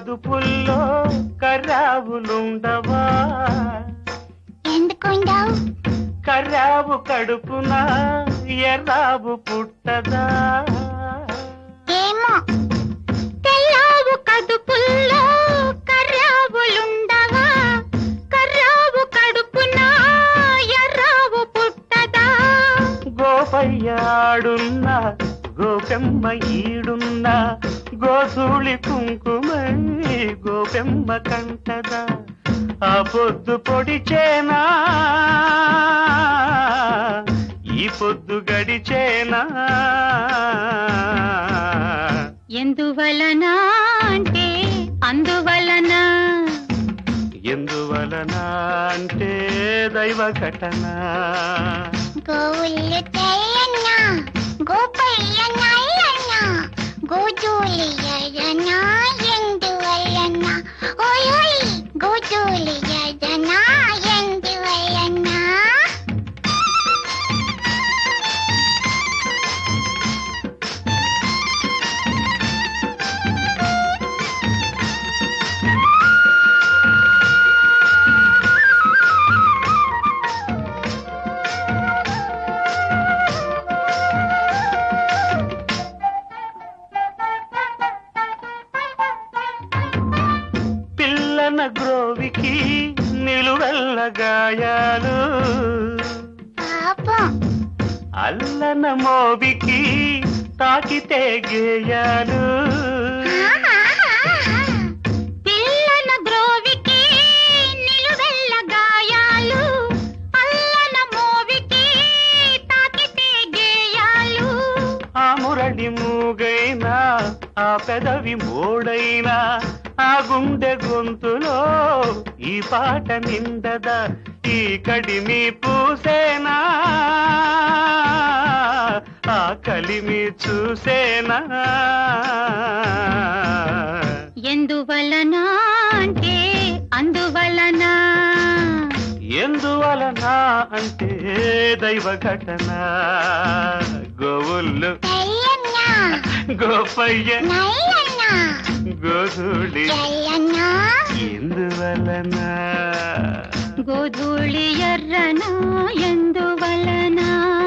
కదుపుల్లో కర్రావులుండవా ఎందుకుండవు కర్రావు కడుపున ఎర్రావు పుట్టదా ఏమో తెల్లావు కదుపుల్లో కర్రావులుండవా కర్రావు కడుపున ఎర్రావు పుట్టదా గోపయ్యాడున్నా గోపెమ్మ ఈడున్నా గోధూళి కుంకుమై గోపెమ్మ కంటదా ఆ పొద్దు పొడిచేనా ఈ పొద్దు గడిచేనా ఎందువలన అంటే అందువలన ఎందువలన అంటే దైవ ఘటన గోవులు తెల్లన్న గోపయ్య నల్లన్న గోజూలి ఎర్రన ఎందువలన ఓయ్ ఓయ్ గోజూలి ఎర్రన ఎందువలన పిల్లన గ్రోవికి నిలువెల్ల గాయాలు పాపం అల్లన మోవికి తాకితే గేయాలు పిల్లన గ్రోవికి నిలువెల్ల గాయాలు అల్లన మోవికి తాకితే గేయాలు ఆ మురళి మూగైనా ఆ పెదవి మోడైనా ఆ గుండె గొంతులో ఈ పాట నిండదా ఈ కడిమి పూసేనా ఆ కలిమి చూసేనా ఎందువలన అంటే అందువలన ఎందువలన అంటే దైవ ఘటన గోవుళ్ళు గోపయ్య గోధుళి ఎందువలన గోధూళి ఎర్రన ఎందువలన